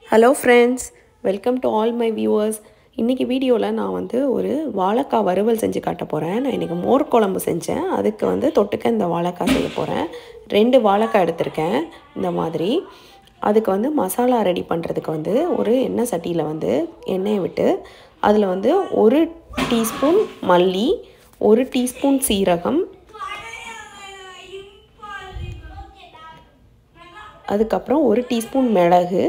hello friends welcome to all my viewers இன்றைக்கி வீடியோவில் நான் வந்து ஒரு வாழைக்காய் வறுவல் செஞ்சு காட்ட போகிறேன் நான் இன்றைக்கி மோர் குழம்பு செஞ்சேன் அதுக்கு வந்து தொட்டுக்க இந்த வாழைக்காய் செய்ய போகிறேன் ரெண்டு வாழைக்காய் எடுத்திருக்கேன் இந்த மாதிரி அதுக்கு வந்து மசாலா ரெடி பண்ணுறதுக்கு வந்து ஒரு எண்ணெய் சட்டியில் வந்து எண்ணெயை விட்டு அதில் வந்து ஒரு டீஸ்பூன் மல்லி ஒரு டீஸ்பூன் சீரகம் அதுக்கப்புறம் ஒரு டீஸ்பூன் மிளகு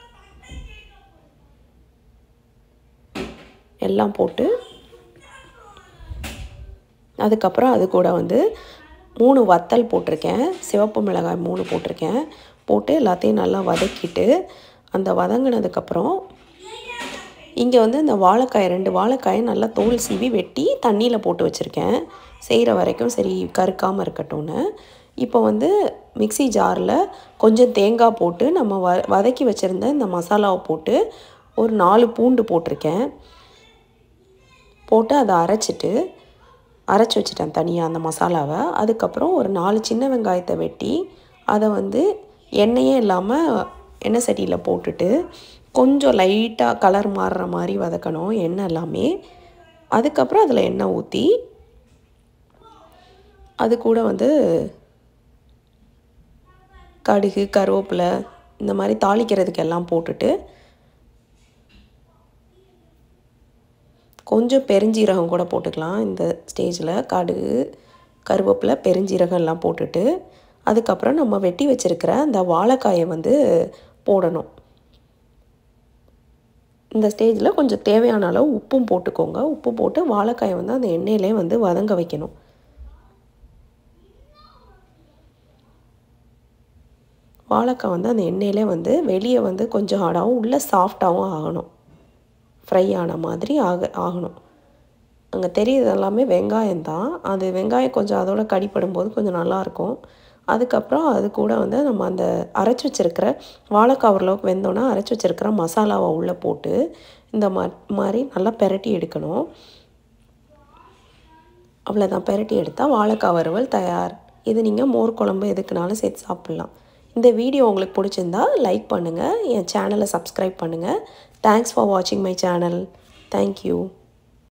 எல்லாம் போட்டு அதுக்கப்புறம் அது கூட வந்து மூணு வத்தல் போட்டிருக்கேன் சிவப்பு மிளகாய் மூணு போட்டிருக்கேன் போட்டு எல்லாத்தையும் நல்லா வதக்கிட்டு அந்த வதங்கினதுக்கப்புறம் இங்கே வந்து இந்த வாழைக்காய் ரெண்டு வாழைக்காயை நல்லா தோல் சீவி வெட்டி தண்ணியில் போட்டு வச்சுருக்கேன் செய்கிற வரைக்கும் சரி கருக்காமல் இருக்கட்டும்னு இப்போ வந்து மிக்சி ஜாரில் கொஞ்சம் தேங்காய் போட்டு நம்ம வ வதக்கி வச்சுருந்த இந்த மசாலாவை போட்டு ஒரு நாலு பூண்டு போட்டிருக்கேன் போட்டு அதை அரைச்சிட்டு அரைச்சி வச்சுட்டேன் தனியாக அந்த மசாலாவை அதுக்கப்புறம் ஒரு நாலு சின்ன வெங்காயத்தை வெட்டி அதை வந்து எண்ணெயே இல்லாமல் எண்ணெய் சட்டியில் போட்டுட்டு கொஞ்சம் லைட்டாக கலர் மாறுற மாதிரி வதக்கணும் எண்ணெய் எல்லாமே அதுக்கப்புறம் அதில் எண்ணெய் ஊற்றி அது கூட வந்து கடுகு கருவேப்பிலை இந்த மாதிரி தாளிக்கிறதுக்கு எல்லாம் போட்டுட்டு கொஞ்சம் பெருஞ்சீரகம் கூட போட்டுக்கலாம் இந்த ஸ்டேஜில் கடுகு கருவேப்பிலை பெருஞ்சீரகம் எல்லாம் போட்டுட்டு அதுக்கப்புறம் நம்ம வெட்டி வச்சுருக்கிற அந்த வாழைக்காயை வந்து போடணும் இந்த ஸ்டேஜில் கொஞ்சம் தேவையான அளவு உப்பும் போட்டுக்கோங்க உப்பு போட்டு வாழைக்காயை வந்து அந்த எண்ணெயிலே வந்து வதங்க வைக்கணும் வாழைக்காய் வந்து அந்த எண்ணெயிலே வந்து வெளியே வந்து கொஞ்சம் ஹார்டாகவும் உள்ளே சாஃப்டாகவும் ஆகணும் ஃப்ரை ஆன மாதிரி ஆக ஆகணும் அங்கே தெரியுது எல்லாமே வெங்காயம் தான் அது வெங்காயம் கொஞ்சம் அதோட கடிப்படும் போது கொஞ்சம் நல்லாயிருக்கும் அதுக்கப்புறம் அது கூட வந்து நம்ம அந்த அரைச்சி வச்சுருக்கிற வாழைக்காய் ஓரளவுக்கு வெந்தோன்னா அரைச்சி வச்சுருக்கிற மசாலாவை உள்ளே போட்டு இந்த மா மாதிரி நல்லா பெரட்டி எடுக்கணும் அவ்வளோதான் பெரட்டி எடுத்தால் வாழைக்காய் வறுவல் தயார் இது நீங்கள் மோர் குழம்பு எதுக்குனாலும் சேர்த்து சாப்பிட்லாம் இந்த வீடியோ உங்களுக்கு பிடிச்சிருந்தா லைக் பண்ணுங்கள் என் சேனலை சப்ஸ்கிரைப் பண்ணுங்கள் தேங்க்ஸ் ஃபார் வாட்சிங் மை சேனல் தேங்க்யூ